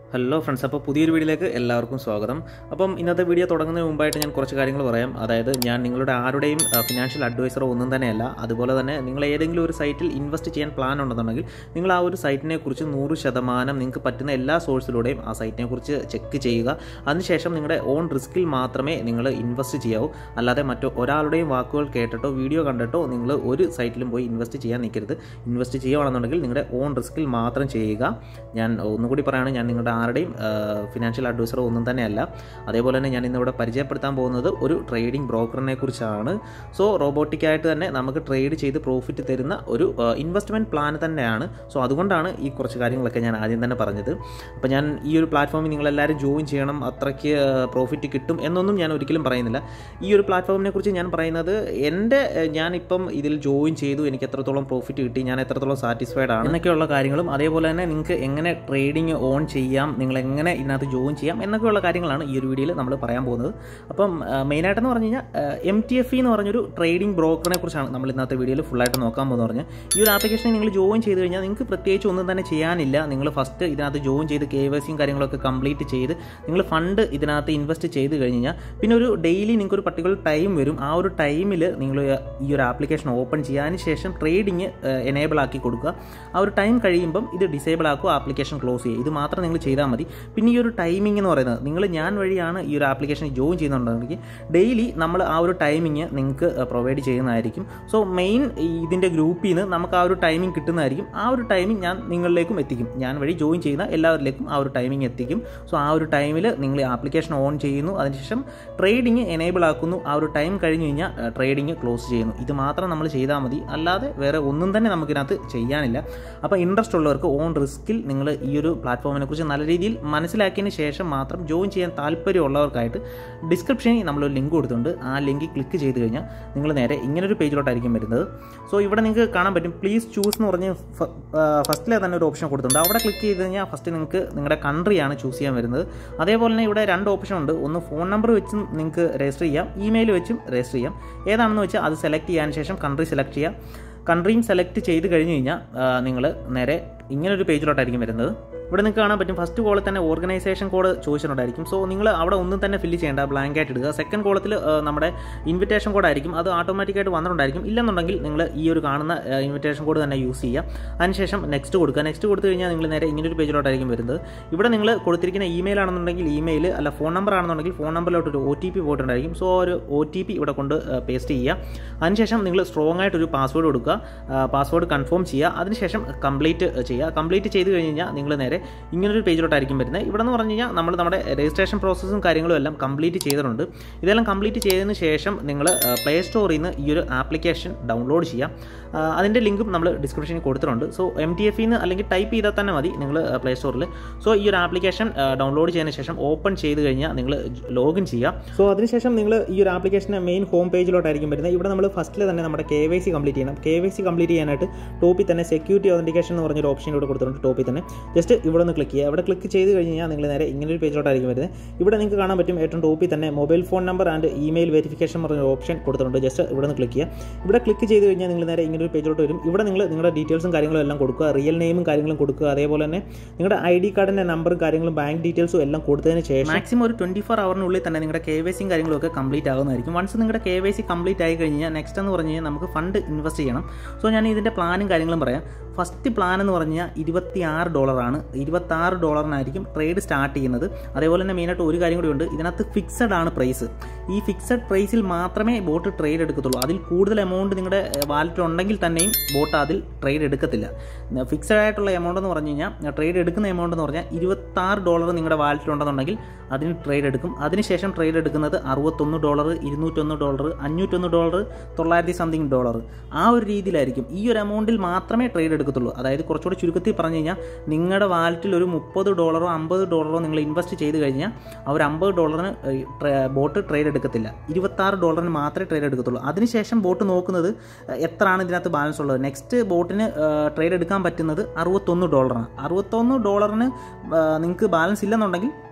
hello friends അപ്പോൾ പുതിയൊരു വീഡിയോയിലേക്ക് എല്ലാവർക്കും സ്വാഗതം അപ്പം ഇന്നത്തെ വീഡിയോ തുടങ്ങുന്നതിന് മുമ്പായിട്ട് ഞാൻ കുറച്ച് കാര്യങ്ങൾ പറയാം അതായത് ഞാൻ നിങ്ങളുടെ ആരുടെയും ഫിനാൻഷ്യൽ അഡ്വൈസറോ ഒന്നും തന്നെയല്ല അതുപോലെ തന്നെ നിങ്ങൾ ഏതെങ്കിലും ഒരു സൈറ്റിൽ ഇൻവെസ്റ്റ് ചെയ്യാൻ പ്ലാൻ ഉണ്ടെന്നുണ്ടെങ്കിൽ നിങ്ങൾ ആ ഒരു സൈറ്റിനെ കുറിച്ച് നൂറ് ശതമാനം നിങ്ങൾക്ക് പറ്റുന്ന എല്ലാ സോഴ്സിലൂടെയും ആ സൈറ്റിനെ കുറിച്ച് ചെക്ക് ചെയ്യുക അതിനുശേഷം നിങ്ങളുടെ ഓൺ റിസ്കിൽ മാത്രമേ നിങ്ങൾ ഇൻവെസ്റ്റ് ചെയ്യാവൂ അല്ലാതെ മറ്റോ ഒരാളുടെയും വാക്കുകൾ കേട്ടിട്ടോ വീഡിയോ കണ്ടിട്ടോ നിങ്ങൾ ഒരു സൈറ്റിലും പോയി ഇൻവെസ്റ്റ് ചെയ്യാൻ നിൽക്കരുത് ഇൻവെസ്റ്റ് ചെയ്യുകയാണെന്നുണ്ടെങ്കിൽ നിങ്ങളുടെ ഓൺ റിസ്കിൽ മാത്രം ചെയ്യുക ഞാൻ ഒന്നുകൂടി പറയുകയാണ് ഞാൻ നിങ്ങളുടെ ആരുടെയും ഫിനാൻഷ്യൽ അഡ്വൈസറോ ഒന്നും തന്നെയല്ല അതേപോലെ തന്നെ ഞാൻ ഇന്നിവിടെ പരിചയപ്പെടുത്താൻ പോകുന്നത് ഒരു ട്രേഡിംഗ് ബ്രോക്കറിനെ കുറിച്ചാണ് സോ റോബോട്ടിക്കായിട്ട് തന്നെ നമുക്ക് ട്രേഡ് ചെയ്ത് പ്രോഫിറ്റ് തരുന്ന ഒരു ഇൻവെസ്റ്റ്മെൻറ്റ് പ്ലാൻ തന്നെയാണ് സോ അതുകൊണ്ടാണ് ഈ കുറച്ച് കാര്യങ്ങളൊക്കെ ഞാൻ ആദ്യം തന്നെ പറഞ്ഞത് അപ്പോൾ ഞാൻ ഈ ഒരു പ്ലാറ്റ്ഫോമിൽ നിങ്ങളെല്ലാവരും ജോയിൻ ചെയ്യണം അത്രയ്ക്ക് പ്രോഫിറ്റ് കിട്ടും എന്നൊന്നും ഞാൻ ഒരിക്കലും പറയുന്നില്ല ഈ ഒരു പ്ലാറ്റ്ഫോമിനെ കുറിച്ച് ഞാൻ പറയുന്നത് എൻ്റെ ഞാനിപ്പം ഇതിൽ ജോയിൻ ചെയ്തു എനിക്ക് എത്രത്തോളം പ്രോഫിറ്റ് കിട്ടി ഞാൻ എത്രത്തോളം സാറ്റിസ്ഫൈഡ് ആണ് എന്നൊക്കെയുള്ള കാര്യങ്ങളും അതേപോലെ തന്നെ നിങ്ങൾക്ക് എങ്ങനെ ട്രേഡിംഗ് ഓൺ ചെയ്യാം നിങ്ങൾ എങ്ങനെ ഇതിനകത്ത് ജോയിൻ ചെയ്യാം എന്നൊക്കെയുള്ള കാര്യങ്ങളാണ് ഈ ഒരു വീഡിയോയിൽ നമ്മൾ പറയാൻ പോകുന്നത് അപ്പം മെയിനായിട്ടെന്ന് പറഞ്ഞു കഴിഞ്ഞാൽ എം ടി എഫ് എന്ന് പറഞ്ഞൊരു ട്രേഡിംഗ് ബ്രോക്കറിനെ കുറിച്ചാണ് നമ്മൾ ഇന്നത്തെ വീഡിയോയിൽ ഫുള്ളായിട്ട് നോക്കാൻ പോകുന്നത് പറഞ്ഞാൽ ഈ ഒരു ആപ്ലിക്കേഷനിൽ നിങ്ങൾ ജോയിൻ ചെയ്ത് കഴിഞ്ഞാൽ നിങ്ങൾക്ക് പ്രത്യേകിച്ച് ഒന്നും തന്നെ ചെയ്യാനില്ല നിങ്ങൾ ഫസ്റ്റ് ഇതിനകത്ത് ജോയിൻ ചെയ്ത് കെ വൈ സിയും കാര്യങ്ങളൊക്കെ കംപ്ലീറ്റ് ചെയ്ത് നിങ്ങൾ ഫണ്ട് ഇതിനകത്ത് ഇൻവെസ്റ്റ് ചെയ്ത് കഴിഞ്ഞ് കഴിഞ്ഞാൽ പിന്നെ ഒരു ഡെയിലി നിങ്ങൾക്ക് ഒരു പർട്ടിക്കുലർ ടൈം വരും ആ ഒരു ടൈമിൽ നിങ്ങൾ ഈ ഒരു ആപ്ലിക്കേഷൻ ഓപ്പൺ ചെയ്യാൻ ശേഷം ട്രേഡിങ് എനേബിൾ ആക്കി കൊടുക്കുക ആ ഒരു ടൈം കഴിയുമ്പം ഇത് ഡിസേബിൾ ആക്കുക ആപ്ലിക്കേഷൻ ക്ലോസ് ചെയ്യുക ഇത് മാത്രം നിങ്ങൾ ചെയ്താൽ മതി പിന്നെ ഈ ഒരു ടൈമിംഗ് എന്ന് പറയുന്നത് നിങ്ങൾ ഞാൻ വഴിയാണ് ഈ ഒരു ആപ്ലിക്കേഷൻ ജോയിൻ ചെയ്യുന്നുണ്ടെങ്കിൽ ഡെയിലി നമ്മൾ ആ ഒരു ടൈമിങ് നിങ്ങൾക്ക് പ്രൊവൈഡ് ചെയ്യുന്നതായിരിക്കും സോ മെയിൻ ഇതിൻ്റെ ഗ്രൂപ്പിൽ നിന്ന് നമുക്ക് ആ ഒരു ടൈമിംഗ് കിട്ടുന്നതായിരിക്കും ആ ഒരു ടൈമിംഗ് ഞാൻ നിങ്ങളിലേക്കും എത്തിക്കും ഞാൻ വഴി ജോയിൻ ചെയ്യുന്ന എല്ലാവരിലേക്കും ആ ഒരു ടൈമിംഗ് എത്തിക്കും സോ ആ ഒരു ടൈമിൽ നിങ്ങൾ ആപ്ലിക്കേഷൻ ഓൺ ചെയ്യുന്നു അതിനുശേഷം ട്രേഡിംഗ് എനേബിൾ ആക്കുന്നു ആ ഒരു ടൈം കഴിഞ്ഞ് കഴിഞ്ഞാൽ ട്രേഡിംഗ് ക്ലോസ് ചെയ്യുന്നു ഇത് മാത്രം നമ്മൾ ചെയ്താൽ മതി അല്ലാതെ വേറെ ഒന്നും തന്നെ നമുക്കിതിനകത്ത് ചെയ്യാനില്ല അപ്പോൾ ഇൻട്രസ്റ്റ് ഉള്ളവർക്ക് ഓൺ റിസ്കിൽ നിങ്ങൾ ഈ ഒരു പ്ലാറ്റ്ഫോമിനെ കുറിച്ച് നല്ല രീതിയിൽ മനസ്സിലാക്കിയതിന് ശേഷം മാത്രം ജോയിൻ ചെയ്യാൻ താല്പര്യമുള്ളവർക്കായിട്ട് ഡിസ്ക്രിപ്ഷനിൽ നമ്മളൊരു ലിങ്ക് കൊടുത്തിട്ടുണ്ട് ആ ലിങ്ക് ക്ലിക്ക് ചെയ്ത് കഴിഞ്ഞാൽ നിങ്ങൾ നേരെ ഇങ്ങനൊരു പേജിലോട്ടായിരിക്കും വരുന്നത് സോ ഇവിടെ നിങ്ങൾക്ക് കാണാൻ പറ്റും പ്ലീസ് ചൂസ് എന്ന് പറഞ്ഞ് ഫസ്റ്റിലെ തന്നെ ഒരു ഓപ്ഷൻ കൊടുത്തിട്ടുണ്ട് അവിടെ ക്ലിക്ക് ചെയ്ത് കഴിഞ്ഞാൽ ഫസ്റ്റ് നിങ്ങൾക്ക് നിങ്ങളുടെ കൺട്രിയാണ് ചൂസ് ചെയ്യാൻ വരുന്നത് അതേപോലെ തന്നെ ഇവിടെ രണ്ട് ഓപ്ഷൻ ഉണ്ട് ഒന്ന് ഫോൺ നമ്പർ വെച്ചും നിങ്ങൾക്ക് രജിസ്റ്റർ ചെയ്യാം ഇമെയിൽ വെച്ചും രജിസ്റ്റർ ചെയ്യാം ഏതാണെന്ന് വെച്ചാൽ അത് സെലക്ട് ചെയ്യാൻ ശേഷം കൺട്രി സെലക്ട് ചെയ്യുക കൺട്രിയും സെലക്ട് ചെയ്ത് കഴിഞ്ഞ് കഴിഞ്ഞാൽ നിങ്ങൾ നേരെ ഇങ്ങനൊരു പേജിലോട്ടായിരിക്കും വരുന്നത് ഇവിടെ നിങ്ങൾക്ക് കാണാൻ പറ്റും ഫസ്റ്റ് കോളിൽ തന്നെ ഓർഗനൈസേഷൻ കോഡ് ചോദിച്ചിട്ടുണ്ടായിരിക്കും സോ നിങ്ങൾ അവിടെ ഒന്നും തന്നെ ഫില്ല് ചെയ്യേണ്ട ബ്ലാങ്ക് ആയിട്ട് ഇടുക സെക്കൻഡ് കോളത്തിൽ നമ്മുടെ ഇൻവിറ്റേഷൻ കോഡ് ആയിരിക്കും അത് ഓട്ടോമാറ്റിക്കായിട്ട് വന്നിട്ടുണ്ടായിരിക്കും ഇല്ലെന്നുണ്ടെങ്കിൽ നിങ്ങൾ ഈ ഒരു കാണുന്ന ഇൻവിറ്റേഷൻ കോഡ് തന്നെ യൂസ് ചെയ്യുക അതിനുശേഷം നെക്സ്റ്റ് കൊടുക്കുക നെക്സ്റ്റ് കൊടുത്തു കഴിഞ്ഞാൽ നിങ്ങൾ നേരെ ഇങ്ങനൊരു പേജിലോട്ടായിരിക്കും വരുന്നത് ഇവിടെ നിങ്ങൾ കൊടുത്തിരിക്കുന്ന ഇമെയിൽ ആണെന്നുണ്ടെങ്കിൽ ഇമെയിൽ അല്ല ഫോൺ നമ്പർ ആണെന്നുണ്ടെങ്കിൽ ഫോൺ നമ്പറിലോട്ട് ഒരു ഒ ടി പി പോയിട്ടുണ്ടായിരിക്കും സോ ഒരു ഒ ടി പി ഇവിടെ കൊണ്ട് പേസ്റ്റ് ചെയ്യുക അതിനുശേഷം നിങ്ങൾ സ്ട്രോങ് ആയിട്ടൊരു പാസ്വേഡ് കൊടുക്കുക പാസ്വേഡ് കൺഫേം ചെയ്യുക അതിനുശേഷം കംപ്ലീറ്റ് ചെയ്യുക കംപ്ലീറ്റ് ചെയ്ത് കഴിഞ്ഞ് കഴിഞ്ഞാൽ നിങ്ങൾ നേരെ ഇങ്ങനൊരു പേജിലോട്ടായിരിക്കും വരുന്നത് ഇവിടെ എന്ന് പറഞ്ഞു കഴിഞ്ഞാൽ നമ്മൾ നമ്മുടെ രജിസ്ട്രേഷൻ പ്രോസസ്സും കാര്യങ്ങളും എല്ലാം കംപ്ലീറ്റ് ചെയ്തിട്ടുണ്ട് ഇതെല്ലാം കംപ്ലീറ്റ് ചെയ്തതിന് ശേഷം നിങ്ങൾ പ്ലേ സ്റ്റോറിൽ നിന്ന് ഈ ഒരു ആപ്ലിക്കേഷൻ ഡൗൺലോഡ് ചെയ്യാം അതിൻ്റെ ലിങ്കും നമ്മൾ ഡിസ്ക്രിപ്ഷനിൽ കൊടുത്തിട്ടുണ്ട് സോ എം ടി എഫിൽ നിന്ന് അല്ലെങ്കിൽ ടൈപ്പ് ചെയ്താൽ തന്നെ മതി നിങ്ങൾ പ്ലേ സ്റ്റോറിൽ സോ ഈ ഒരു ആപ്ലിക്കേഷൻ ഡൗൺലോഡ് ചെയ്തതിന് ശേഷം ഓപ്പൺ ചെയ്ത് കഴിഞ്ഞാൽ നിങ്ങൾ ലോഗിൻ ചെയ്യുക സോ അതിനുശേഷം നിങ്ങൾ ഈ ഒരു ആപ്ലിക്കേഷൻ്റെ മെയിൻ ഹോം പേജിലോട്ടായിരിക്കും വരുന്നത് ഇവിടെ നമ്മൾ ഫസ്റ്റിൽ തന്നെ നമ്മുടെ കെ വൈ സി കംപ്ലീറ്റ് ചെയ്യണം കെ വൈ സി കംപ്ലീറ്റ് ചെയ്യാനായിട്ട് ടോപ്പിൽ തന്നെ സെക്യൂരിറ്റി ഒതൻറ്റിക്കേഷൻ എന്ന് പറഞ്ഞൊരു ഓപ്ഷൻ ഇവിടെ കൊടുത്തിട്ടുണ്ട് ടോപ്പിൽ തന്നെ ജസ്റ്റ് ഇവിടെ ഒന്ന് ക്ലിക്ക് ചെയ്യുക അവിടെ ക്ലിക്ക് ചെയ്ത് കഴിഞ്ഞ് കഴിഞ്ഞാൽ നിങ്ങൾ നേരെ ഇങ്ങനെ ഒരു പേജിലോട്ടായിരിക്കും വരുന്നത് ഇവിടെ നിങ്ങൾക്ക് കാണാൻ പറ്റും ഏറ്റവും ടോപ്പിൽ തന്നെ mobile phone number and email verification പറഞ്ഞ ഓപ്ഷൻ കൊടുത്തിട്ടുണ്ട് ജസ്റ്റ് ഇവിടെ നിന്ന് ക്ലിക്ക് ചെയ്യുക ഇവിടെ ക്ലിക്ക് ചെയ്ത് കഴിഞ്ഞാൽ നിങ്ങൾ നേരെ ഇങ്ങനെ ഒരു പേജിലോട്ട് വരും ഇവിടെ നിങ്ങൾ നിങ്ങളുടെ ഡീറ്റെയിൽസും കാര്യങ്ങളും എല്ലാം കൊടുക്കുക റിയൽ നെയിമും കാര്യങ്ങളും കൊടുക്കുക അതേപോലെ തന്നെ നിങ്ങളുടെ ഐ ഡി കാർഡിൻ്റെ നമ്പറും കാര്യങ്ങളും ബാങ്ക് ഡീറ്റെയിൽസും എല്ലാം കൊടുത്തതിന് ശേഷം മാക്സിമം ഒരു ട്വൻറ്റി ഫോർ അവറിനുള്ളിൽ തന്നെ നിങ്ങളുടെ കെ വൈ സിയും കാര്യങ്ങളും ഒക്കെ കംപ്ലീറ്റ് ആകുന്നതായിരിക്കും വൺസ് നിങ്ങളുടെ കെ വൈ സി കംപ്ലീറ്റ് ആയി കഴിഞ്ഞാൽ നെക്സ്റ്റ് എന്ന് പറഞ്ഞു കഴിഞ്ഞാൽ നമുക്ക് ഫണ്ട് ഇൻവെസ്റ്റ് ചെയ്യണം സോ ഞാൻ ഇതിൻ്റെ പ്ലാനും കാര്യങ്ങളും പറയാം ഫസ്റ്റ് പ്ലാൻ എന്ന് പറഞ്ഞാൽ ഇരുപത്തി ആറ് ഡോളറാണ് ഇരുപത്താറ് ഡോളറിനായിരിക്കും ട്രേഡ് സ്റ്റാർട്ട് ചെയ്യുന്നത് അതേപോലെ തന്നെ മെയിനായിട്ട് ഒരു കാര്യം കൂടി ഉണ്ട് ഇതിനകത്ത് ഫിക്സഡ് ആണ് പ്രൈസ് ഈ ഫിക്സഡ് പ്രൈസിൽ മാത്രമേ ബോട്ട് ട്രേഡ് എടുക്കത്തുള്ളൂ അതിൽ കൂടുതൽ എമൗണ്ട് നിങ്ങളുടെ വാലറ്റിൽ ഉണ്ടെങ്കിൽ തന്നെയും ബോട്ട് അതിൽ ട്രേഡ് എടുക്കത്തില്ല ഫിക്സഡ് ആയിട്ടുള്ള എമൗണ്ട് എന്ന് പറഞ്ഞു കഴിഞ്ഞാൽ ട്രേഡ് എടുക്കുന്ന എമൗണ്ട് എന്ന് പറഞ്ഞാൽ ഇരുപത്താറ് ഡോളർ നിങ്ങളുടെ വാലറ്റിൽ ഉണ്ടെന്നുണ്ടെങ്കിൽ അതിന് ട്രേഡ് എടുക്കും അതിനുശേഷം ട്രേഡ് എടുക്കുന്നത് അറുപത്തൊന്ന് ഡോളർ ഇരുന്നൂറ്റൊന്ന് ഡോളർ അഞ്ഞൂറ്റൊന്ന് ഡോളർ തൊള്ളായിരത്തി സംതിങ് ഡോളർ ആ ഒരു രീതിയിലായിരിക്കും ഈ ഒരു എമൗണ്ടിൽ മാത്രമേ ട്രേഡ് എടുക്കത്തുള്ളൂ അതായത് കുറച്ചുകൂടി ചുരുക്കത്തിൽ പറഞ്ഞു കഴിഞ്ഞാൽ നിങ്ങളുടെ വാലറ്റിൽ ഒരു മുപ്പത് ഡോളറോ അമ്പത് ഡോളറോ നിങ്ങൾ ഇൻവെസ്റ്റ് ചെയ്ത് കഴിഞ്ഞാൽ ആ ഒരു അമ്പത് ഡോളറിന് ബോട്ട് ട്രേഡ് എടുക്കത്തില്ല ഇരുപത്താറ് ഡോളറിന് മാത്രമേ ട്രേഡ് എടുക്കത്തുള്ളൂ അതിനുശേഷം ബോട്ട് നോക്കുന്നത് എത്രയാണ് ഇതിനകത്ത് ബാലൻസ് ഉള്ളത് നെക്സ്റ്റ് ബോട്ടിന് ട്രേഡ് എടുക്കാൻ പറ്റുന്നത് അറുപത്തൊന്ന് ഡോളറാണ് അറുപത്തൊന്ന് ഡോളറിന് നിങ്ങൾക്ക് ബാലൻസ് ഇല്ലെന്നുണ്ടെങ്കിൽ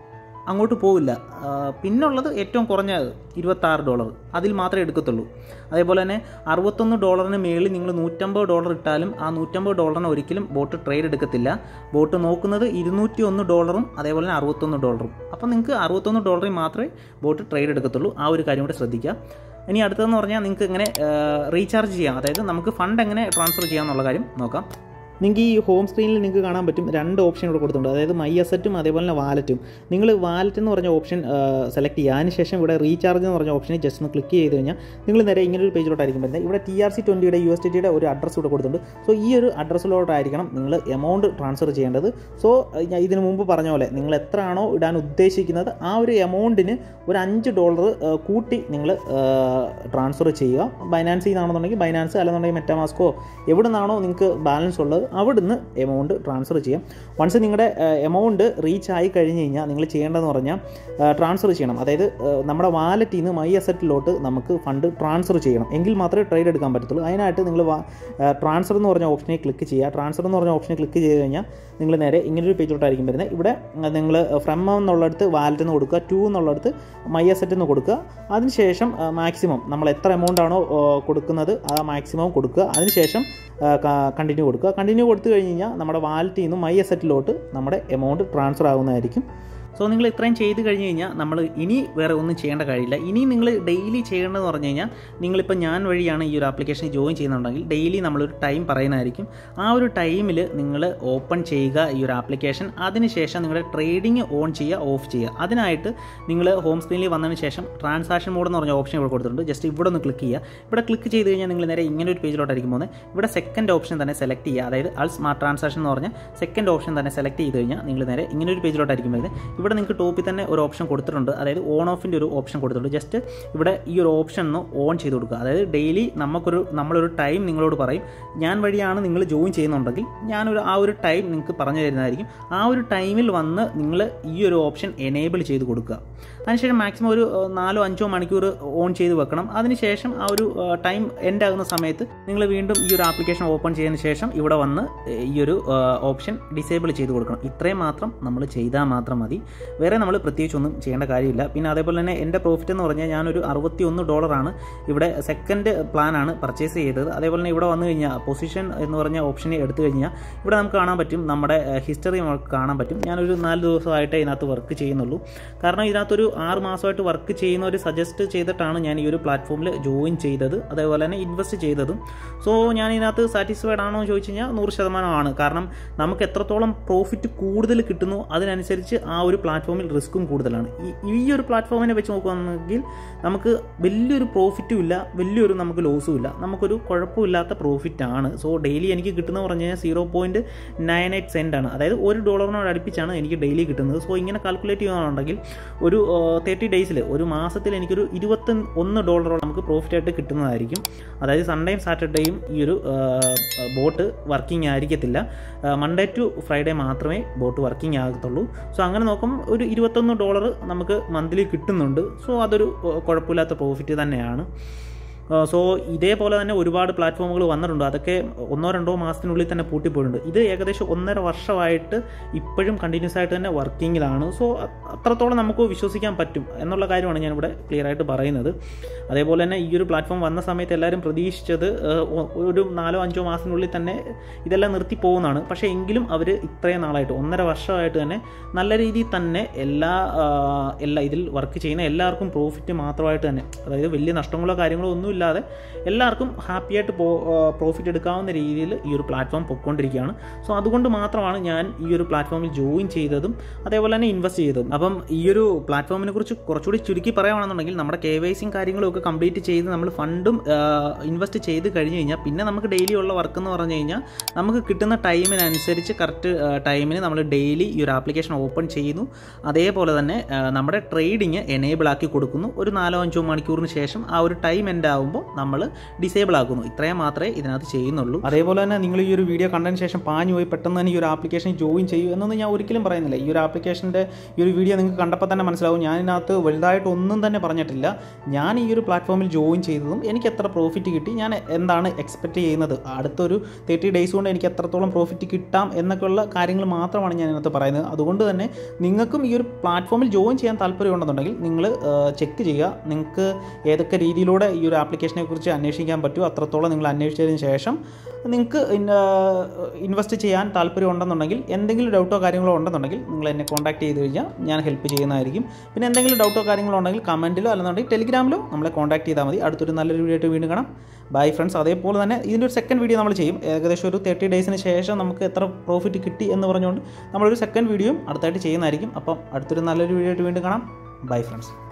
അങ്ങോട്ട് പോവില്ല ആ, പിന്നുള്ളത് ഏറ്റവും കുറഞ്ഞ ഇരുപത്താറ് ഡോളർ അതിൽ മാത്രമേ എടുക്കത്തുള്ളൂ അതേപോലെ തന്നെ അറുപത്തൊന്ന് ഡോളറിന് മേളിൽ നിങ്ങൾ നൂറ്റമ്പത് ഡോളർ ഇട്ടാലും ആ നൂറ്റമ്പത് ഡോളറിന് ഒരിക്കലും ബോട്ട് ട്രേഡ് എടുക്കത്തില്ല ബോട്ട് നോക്കുന്നത് ഇരുന്നൂറ്റി ഒന്ന് ഡോളറും അതേപോലെ തന്നെ അറുപത്തൊന്ന് ഡോളറും അപ്പം നിങ്ങൾക്ക് അറുപത്തൊന്ന് ഡോളറിൽ മാത്രമേ ബോട്ട് ട്രേഡ് എടുക്കത്തുള്ളൂ ആ ഒരു കാര്യം കൂടെ ശ്രദ്ധിക്കുക ഇനി അടുത്തതെന്ന് പറഞ്ഞാൽ നിങ്ങൾക്ക് എങ്ങനെ റീചാർജ് ചെയ്യാം അതായത് നമുക്ക് ഫണ്ട് എങ്ങനെ ട്രാൻസ്ഫർ ചെയ്യാം എന്നുള്ള കാര്യം നോക്കാം നിങ്ങൾക്ക് ഈ ഹോം സ്ക്രീനിൽ നിങ്ങൾക്ക് കാണാൻ പറ്റും രണ്ട് ഓപ്ഷൻ ഇവിടെ കൊടുത്തിട്ടുണ്ട് അതായത് മൈ അസറ്റും അതേപോലെ തന്നെ വാലറ്റും നിങ്ങൾ വാലറ്റ് എന്ന് പറഞ്ഞ ഓപ്ഷൻ സെലക്ട് ചെയ്യുക അതിനുശേഷം ഇവിടെ റീചാർജ് എന്ന് പറഞ്ഞ ഓപ്ഷനിൽ ജസ്റ്റ് ഒന്ന് ക്ലിക്ക് ചെയ്ത് കഴിഞ്ഞാൽ നിങ്ങൾ നേരെ ഇങ്ങനെ ഒരു പേജിലോട്ടായിരിക്കും വരുന്നത് ഇവിടെ ടി ആർ സി ട്വൻറ്റിയുടെ യു എസ് ടി ടിയുടെ ഒരു അഡ്രസ്സ് ഇവിടെ കൊടുത്തിട്ടുണ്ട് സോ ഈ ഒരു അഡ്രസ്സിലോട്ടായിരിക്കണം നിങ്ങൾ എമൗണ്ട് ട്രാൻസ്ഫർ ചെയ്യേണ്ടത് സോ ഞാൻ ഇതിനു മുമ്പ് പറഞ്ഞ പോലെ നിങ്ങൾ എത്രയാണോ ഇടാൻ ഉദ്ദേശിക്കുന്നത് ആ ഒരു എമൗണ്ടിന് ഒരു അഞ്ച് ഡോളർ കൂട്ടി നിങ്ങൾ ട്രാൻസ്ഫർ ചെയ്യുക ബൈനാൻസിൽ നിന്നാണെന്നുണ്ടെങ്കിൽ ബൈനാൻസ് അല്ലെന്നുണ്ടെങ്കിൽ മെറ്റാമാസ്കോ എവിടെ നിന്നാണോ നിങ്ങൾക്ക് ബാലൻസ് ഉള്ളത് അവിടുന്ന് എമൗണ്ട് ട്രാൻസ്ഫർ ചെയ്യാം വൺസ് നിങ്ങളുടെ എമൗണ്ട് റീച്ച് ആയി കഴിഞ്ഞ് കഴിഞ്ഞാൽ നിങ്ങൾ ചെയ്യേണ്ടതെന്ന് പറഞ്ഞാൽ ട്രാൻസ്ഫർ ചെയ്യണം അതായത് ആ, നമ്മുടെ വാലറ്റിൽ നിന്ന് മൈ അസറ്റിലോട്ട് നമുക്ക് ഫണ്ട് ട്രാൻസ്ഫർ ചെയ്യണം എങ്കിൽ മാത്രമേ ട്രേഡ് എടുക്കാൻ പറ്റത്തുള്ളൂ അതിനായിട്ട് നിങ്ങൾ ട്രാൻസ്ഫർ എന്ന് പറഞ്ഞ ഓപ്ഷനെ ക്ലിക്ക് ചെയ്യുക ട്രാൻസ്ഫർ എന്ന് പറഞ്ഞ ഓപ്ഷനെ ക്ലിക്ക് ചെയ്ത് കഴിഞ്ഞാൽ നിങ്ങൾ നേരെ ഇങ്ങനൊരു പേജിലോട്ടായിരിക്കും വരുന്നത് ഇവിടെ നിങ്ങൾ ഫ്രം എന്നുള്ളിടത്ത് വാലറ്റ് എന്ന് കൊടുക്കുക ടു എന്നുള്ളിടത്ത് മൈ അസറ്റ് എന്ന് കൊടുക്കുക അതിനുശേഷം മാക്സിമം നമ്മൾ എത്ര എമൗണ്ട് ആണോ ആ, കൊടുക്കുന്നത് ആ മാക്സിമം കൊടുക്കുക അതിനുശേഷം കണ്ടിന്യൂ കൊടുക്കുക കണ്ടിന്യൂ കൊടുത്തു കഴിഞ്ഞ് കഴിഞ്ഞാൽ നമ്മുടെ വാലറ്റിൽ നിന്ന് മൈ അസറ്റിലോട്ട് നമ്മുടെ എമൗണ്ട് ട്രാൻസ്ഫർ ആകുന്നതായിരിക്കും സോ നിങ്ങൾ ഇത്രയും ചെയ്ത് കഴിഞ്ഞ് കഴിഞ്ഞാൽ നമ്മൾ ഇനി വേറെ ഒന്നും ചെയ്യേണ്ട കാര്യമില്ല ഇനി നിങ്ങൾ ഡെയിലി ചെയ്യേണ്ടതെന്ന് പറഞ്ഞു കഴിഞ്ഞാൽ നിങ്ങളിപ്പോൾ ഞാൻ വഴിയാണ് ഈ ഒരു ആപ്ലിക്കേഷൻ ജോയിൻ ചെയ്യുന്നുണ്ടെങ്കിൽ ഡെയിലി നമ്മളൊരു ടൈം പറയുന്നതായിരിക്കും ആ ഒരു ടൈമിൽ നിങ്ങൾ ഓപ്പൺ ചെയ്യുക ഈ ഒരു ആപ്ലിക്കേഷൻ അതിനുശേഷം നിങ്ങളുടെ ട്രേഡിംഗ് ഓൺ ചെയ്യുക ഓഫ് ചെയ്യുക അതിനായിട്ട് നിങ്ങൾ ഹോം സ്ക്രീനിൽ വന്നതിന് ശേഷം ട്രാൻസാക്ഷൻ മോഡ് എന്ന് പറഞ്ഞ ഓപ്ഷൻ ഇവിടെ കൊടുത്തിട്ടുണ്ട് ജസ്റ്റ് ഇവിടെ ഒന്ന് ക്ലിക്ക് ചെയ്യുക ഇവിടെ ക്ലിക്ക് ചെയ്ത് കഴിഞ്ഞാൽ നിങ്ങൾ നേരെ ഇങ്ങനെ ഒരു പേജിലോട്ടായിരിക്കും പോകുന്നത് ഇവിടെ സെക്കൻഡ് ഓപ്ഷൻ തന്നെ സെലക്ട് ചെയ്യുക അതായത് അൾ സ്മാർട്ട് ട്രാൻസാക്ഷൻ എന്ന് പറഞ്ഞാൽ സെക്കൻഡ് ഓപ്ഷൻ തന്നെ സെലക്ട് ചെയ്ത് കഴിഞ്ഞാൽ നിങ്ങൾ നേരെ ഇങ്ങനെ ഒരു പേജിലോട്ടായിരിക്കും വരുന്നത് ഇവിടെ നിങ്ങൾക്ക് ടോപ്പിൽ തന്നെ ഒരു ഓപ്ഷൻ കൊടുത്തിട്ടുണ്ട് അതായത് ഓൺ ഓഫിൻ്റെ ഒരു ഓപ്ഷൻ കൊടുത്തിട്ടുണ്ട് ജസ്റ്റ് ഇവിടെ ഈ ഒരു ഓപ്ഷൻ ഒന്ന് ഓൺ ചെയ്ത് കൊടുക്കുക അതായത് ഡെയിലി നമുക്കൊരു നമ്മളൊരു ടൈം നിങ്ങളോട് പറയും ഞാൻ വഴിയാണ് നിങ്ങൾ ജോയിൻ ചെയ്യുന്നുണ്ടെങ്കിൽ ഞാനൊരു ആ ഒരു ടൈം നിങ്ങൾക്ക് പറഞ്ഞു തരുന്നതായിരിക്കും ആ ഒരു ടൈമിൽ വന്ന് നിങ്ങൾ ഈ ഒരു ഓപ്ഷൻ എനേബിൾ ചെയ്ത് കൊടുക്കുക അതിനുശേഷം മാക്സിമം ഒരു ഏഹ്, നാലോ അഞ്ചോ മണിക്കൂർ ഓൺ ചെയ്ത് വെക്കണം അതിനുശേഷം ആ ഒരു ടൈം എൻഡ് ആകുന്ന സമയത്ത് നിങ്ങൾ വീണ്ടും ഈ ഒരു ആപ്ലിക്കേഷൻ ഓപ്പൺ ചെയ്തതിന് ശേഷം ഇവിടെ വന്ന് ഏഹ്, ഈ ഒരു ഓപ്ഷൻ ഡിസേബിൾ ചെയ്ത് കൊടുക്കണം ഇത്രയും മാത്രം നമ്മൾ ചെയ്താൽ മാത്രം മതി വേറെ നമ്മൾ പ്രത്യേകിച്ച് ഒന്നും ചെയ്യേണ്ട കാര്യമില്ല പിന്നെ അതേപോലെ തന്നെ എൻ്റെ പ്രോഫിറ്റ് എന്ന് പറഞ്ഞാൽ ഞാനൊരു അറുപത്തി ഒന്ന് ഡോളറാണ് ഇവിടെ സെക്കൻഡ് പ്ലാനാണ് പർച്ചേസ് ചെയ്തത് അതേപോലെ തന്നെ ഇവിടെ വന്നു കഴിഞ്ഞാൽ പൊസിഷൻ എന്ന് പറഞ്ഞ ഓപ്ഷനെ എടുത്തു കഴിഞ്ഞാൽ ഇവിടെ നമുക്ക് കാണാൻ പറ്റും നമ്മുടെ ഹിസ്റ്ററി നമുക്ക് കാണാൻ പറ്റും ഞാനൊരു നാല് ദിവസമായിട്ട് ഇതിനകത്ത് വർക്ക് ചെയ്യുന്നുള്ളൂ കാരണം ഇതിനകത്തൊരു ആറ് മാസമായിട്ട് വർക്ക് ചെയ്യുന്നവർ സജസ്റ്റ് ചെയ്തിട്ടാണ് ഞാൻ ഈ ഒരു പ്ലാറ്റ്ഫോമിൽ ജോയിൻ ചെയ്തത് അതേപോലെ തന്നെ ഇൻവെസ്റ്റ് ചെയ്തതും സോ ഞാൻ ഇതിനകത്ത് സാറ്റിസ്ഫൈഡ് ആണോ എന്ന് ചോദിച്ചു കഴിഞ്ഞാൽ നൂറ് ശതമാനമാണ് കാരണം നമുക്ക് എത്രത്തോളം പ്രോഫിറ്റ് കൂടുതൽ കിട്ടുന്നു അതിനനുസരിച്ച് ആ ഒരു പ്ലാറ്റ്ഫോമിൽ റിസ്ക്കും കൂടുതലാണ് ഈ ഈ ഒരു പ്ലാറ്റ്ഫോമിനെ വെച്ച് നോക്കുകയാണെങ്കിൽ നമുക്ക് വലിയൊരു പ്രോഫിറ്റും ഇല്ല വലിയൊരു നമുക്ക് ലോസും ഇല്ല നമുക്കൊരു കുഴപ്പമില്ലാത്ത പ്രോഫിറ്റ് ആണ് സോ ഡെയിലി എനിക്ക് കിട്ടുന്നത് പറഞ്ഞു കഴിഞ്ഞാൽ zero point nine eight cent ആണ് അതായത് ഒരു ഡോളറിനോട് അടുപ്പിച്ചാണ് എനിക്ക് ഡെയിലി കിട്ടുന്നത് സോ ഇങ്ങനെ കാൽക്കുലേറ്റ് ചെയ്യുകയാണെന്നുണ്ടെങ്കിൽ ഒരു തേർട്ടി ഡേയ്സിൽ ഒരു മാസത്തിൽ എനിക്കൊരു ഇരുപത്തി ഒന്ന് ഡോളറോളം നമുക്ക് പ്രോഫിറ്റ് ആയിട്ട് കിട്ടുന്നതായിരിക്കും അതായത് സൺഡേയും സാറ്റർഡേയും ഈ ഒരു ബോട്ട് വർക്കിംഗ് ആയിരിക്കത്തില്ല മൺഡേ ടു ഫ്രൈഡേ മാത്രമേ ബോട്ട് വർക്കിംഗ് ആകത്തുള്ളൂ സോ അങ്ങനെ നോക്കുമ്പോൾ ഒരു ഇരുപത്തൊന്ന് ഡോളർ നമുക്ക് മന്ത്ലി കിട്ടുന്നുണ്ട് സോ അതൊരു ഏഹ്, കുഴപ്പമില്ലാത്ത പ്രോഫിറ്റ് തന്നെയാണ് സോ ഇതേപോലെ തന്നെ ഒരുപാട് പ്ലാറ്റ്ഫോമുകൾ വന്നിട്ടുണ്ട് അതൊക്കെ ഒന്നോ രണ്ടോ മാസത്തിനുള്ളിൽ തന്നെ പൂട്ടിപ്പോയിട്ടുണ്ട് ഇത് ഏകദേശം ഒന്നര വർഷമായിട്ട് ഇപ്പോഴും കണ്ടിന്യൂസ് ആയിട്ട് തന്നെ വർക്കിങ്ങിലാണ് സോ അത്രത്തോളം നമുക്ക് വിശ്വസിക്കാൻ പറ്റും എന്നുള്ള കാര്യമാണ് ഞാനിവിടെ ക്ലിയർ ആയിട്ട് പറയുന്നത് അതേപോലെ തന്നെ ഈ ഒരു പ്ലാറ്റ്ഫോം വന്ന സമയത്ത് എല്ലാവരും പ്രതീക്ഷിച്ചത് ഏഹ്, ഒ- ഒരു നാലോ അഞ്ചോ മാസത്തിനുള്ളിൽ തന്നെ ഇതെല്ലാം നിർത്തി പോകുന്നതാണ് പക്ഷേ എങ്കിലും അവർ ഇത്രയും നാളായിട്ട് ഒന്നര വർഷമായിട്ട് തന്നെ നല്ല രീതിയിൽ തന്നെ എല്ലാ ആഹ്, എല്ലാ ഇതിൽ വർക്ക് ചെയ്യുന്ന എല്ലാവർക്കും പ്രോഫിറ്റ് മാത്രമായിട്ട് തന്നെ അതായത് വലിയ നഷ്ടങ്ങളോ കാര്യങ്ങളോ ഒന്നും ഇല്ലാതെ എല്ലാവർക്കും ഹാപ്പി ആയിട്ട് പോ പ്രോഫിറ്റ് എടുക്കാവുന്ന രീതിയിൽ ഈ ഒരു പ്ലാറ്റ്ഫോം പൊയ്ക്കൊണ്ടിരിക്കുകയാണ് സോ അതുകൊണ്ട് മാത്രമാണ് ഞാൻ ഈ ഒരു പ്ലാറ്റ്ഫോമിൽ ജോയിൻ ചെയ്തതും അതേപോലെ തന്നെ ഇൻവെസ്റ്റ് ചെയ്തതും അപ്പം ഈ ഒരു പ്ലാറ്റ്ഫോമിനെ കുറിച്ച് കുറച്ചുകൂടി ചുരുക്കി പറയുകയാണെന്നുണ്ടെങ്കിൽ നമ്മുടെ കെ വൈ സിയും കാര്യങ്ങളും ഒക്കെ കംപ്ലീറ്റ് ചെയ്ത് നമ്മൾ ഫണ്ടും ഇൻവെസ്റ്റ് ചെയ്ത് കഴിഞ്ഞ് കഴിഞ്ഞാൽ പിന്നെ നമുക്ക് ഡെയിലി ഉള്ള വർക്ക് എന്ന് പറഞ്ഞു കഴിഞ്ഞാൽ നമുക്ക് കിട്ടുന്ന ടൈമിനനുസരിച്ച് കറക്റ്റ് ടൈമിന് നമ്മൾ ഡെയിലി ഈ ഒരു ആപ്ലിക്കേഷൻ ഓപ്പൺ ചെയ്യുന്നു അതേപോലെ തന്നെ ആ, നമ്മുടെ ട്രേഡിങ് എനേബിൾ ആക്കി കൊടുക്കുന്നു ഒരു നാലോ അഞ്ചോ മണിക്കൂറിന് ശേഷം ആ ഒരു ടൈം എൻഡ് ആകുമ്പോൾ ആകുമ്പോൾ നമ്മൾ ഡിസേബിൾ ആക്കുന്നു ഇത്രയും മാത്രമേ ഇതിനകത്ത് ചെയ്യുന്നുള്ളൂ അതേപോലെ തന്നെ നിങ്ങൾ ഈ ഒരു വീഡിയോ കണ്ടതിന് ശേഷം പാഞ്ഞു പോയി പെട്ടെന്ന് തന്നെ ഈ ഒരു ആപ്ലിക്കേഷൻ ജോയിൻ ചെയ്യൂ എന്നൊന്നും ഞാൻ ഒരിക്കലും പറയുന്നില്ല ഈ ഒരു ആപ്ലിക്കേഷൻ്റെ ഈ ഒരു വീഡിയോ നിങ്ങൾക്ക് കണ്ടപ്പോൾ തന്നെ മനസ്സിലാവും ഞാൻ ഇതിനകത്ത് വലുതായിട്ട് ഒന്നും തന്നെ പറഞ്ഞിട്ടില്ല ഞാൻ ഈ ഒരു പ്ലാറ്റ്ഫോമിൽ ജോയിൻ ചെയ്തതും എനിക്ക് എത്ര പ്രോഫിറ്റ് കിട്ടി ഞാൻ എന്താണ് എക്സ്പെക്റ്റ് ചെയ്യുന്നത് അടുത്തൊരു തേർട്ടി ഡേയ്സ് കൊണ്ട് എനിക്ക് എത്രത്തോളം പ്രോഫിറ്റ് കിട്ടാം എന്നൊക്കെയുള്ള കാര്യങ്ങൾ മാത്രമാണ് ഞാൻ ഇതിനകത്ത് പറയുന്നത് അതുകൊണ്ട് തന്നെ നിങ്ങൾക്കും ഈ ഒരു പ്ലാറ്റ്ഫോമിൽ ജോയിൻ ചെയ്യാൻ താല്പര്യമുണ്ടെന്നുണ്ടെങ്കിൽ നിങ്ങൾ ചെക്ക് ചെയ്യുക നിങ്ങൾക്ക് ഏതൊക്കെ രീതിയിലൂടെ ഈ ഒരു ആപ്ലിക്കേഷനെ കുറിച്ച് അന്വേഷിക്കാൻ പറ്റുമോ അത്രത്തോളം നിങ്ങൾ അന്വേഷിച്ചതിന് ശേഷം നിങ്ങൾക്ക് ഇൻവെസ്റ്റ് ചെയ്യാൻ താല്പര്യമുണ്ടെന്നുണ്ടെങ്കിൽ എന്തെങ്കിലും ഡൗട്ടോ കാര്യങ്ങളോ ഉണ്ടെന്നുണ്ടെങ്കിൽ നിങ്ങൾ എന്നെ കോൺടാക്ട് ചെയ്ത് കഴിഞ്ഞാൽ ഞാൻ ഹെൽപ്പ് ചെയ്യുന്നതായിരിക്കും പിന്നെ എന്തെങ്കിലും ഡൗട്ടോ കാര്യങ്ങളോ ഉണ്ടെങ്കിൽ കമൻറ്റിലോ അല്ലെന്നുണ്ടെങ്കിൽ ടെലിഗ്രാമിലോ നമ്മളെ കോൺടാക്ട് ചെയ്താൽ മതി അടുത്തൊരു നല്ലൊരു വീഡിയോ ആയിട്ട് വീണ്ടും കാണാം ബൈ ഫ്രണ്ട്സ് അതേപോലെ തന്നെ ഇതിൻ്റെ ഒരു സെക്കൻഡ് വീഡിയോ നമ്മൾ ചെയ്യും ഏകദേശം ഒരു തേർട്ടി ഡേയ്സിന് ശേഷം നമുക്ക് എത്ര പ്രോഫിറ്റ് കിട്ടി എന്ന് പറഞ്ഞുകൊണ്ട് നമ്മളൊരു സെക്കൻഡ് വീഡിയോയും അടുത്തായിട്ട് ചെയ്യുന്നതായിരിക്കും അപ്പം അടുത്തൊരു നല്ലൊരു വീഡിയോ ആയിട്ട് വീണ്ടും കാണാം ബൈ ഫ്രണ്ട്സ്